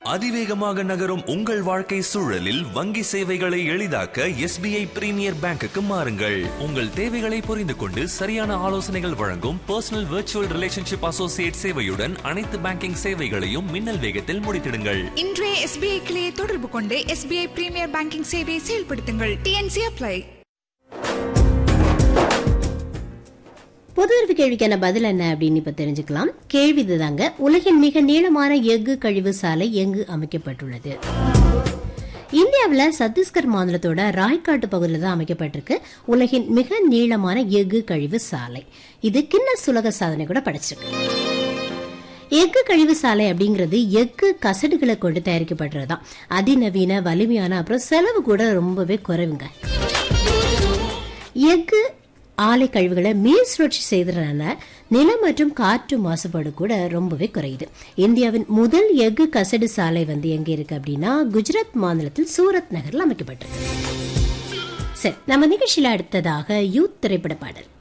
அதிவேகமாக நகரும் உங்கள் வாழ்க்கை சூழலில் வங்கி சேவைகளை எளிதாக்க எஸ்பிஐ பிரீமியர் பேங்குக்கு மாறுங்கள் உங்கள் தேவைகளை புரிந்து கொண்டு சரியான ஆலோசனைகள் வழங்கும் பர்சனல் விர்ச்சுவல் ரிலேஷன்ஷிப் அசோசியேட் சேவையுடன் அனைத்து பேங்கிங் சேவைகளையும் மின்னல் வேகத்தில் முடித்திடுங்கள் இன்றைய எஸ்பிஐ கிளையை தொடர்பு கொண்டு எஸ்பிஐ பிரீமியர் பேங்கிங் சேவையை செயல்படுத்துங்கள் டிஎன்சி அப்ளை பொது அறிவு கேள்விக்கான பதில் என்ன அப்படின்னு இப்ப தெரிஞ்சுக்கலாம் கேள்வி இதுதாங்க உலகின் மிக நீளமான எஃகு கழிவு சாலை எங்கு அமைக்கப்பட்டுள்ளது இந்தியாவில் சத்தீஸ்கர் மாநிலத்தோட ராய்காட்டு பகுதியில் தான் அமைக்கப்பட்டிருக்கு உலகின் மிக நீளமான எஃகு கழிவு சாலை இது கின்னஸ் உலக சாதனை கூட படைச்சிருக்கு எஃகு கழிவு சாலை அப்படிங்கிறது எஃகு கசடுகளை கொண்டு தயாரிக்கப்படுறதுதான் அதிநவீன வலிமையான அப்புறம் செலவு கூட ரொம்பவே குறைவுங்க எஃகு ஆலை கழிவுகளை மீள் சுழற்சி செய்ததுனால நிலம் மற்றும் காற்று மாசுபாடு கூட ரொம்பவே குறையுது இந்தியாவின் முதல் எஃகு கசடு சாலை வந்து எங்க இருக்கு அப்படின்னா குஜராத் மாநிலத்தில் சூரத் நகரில் அமைக்கப்பட்டிருக்கு சரி நம்ம நிகழ்ச்சியில அடுத்ததாக யூத் திரைப்பட பாடல்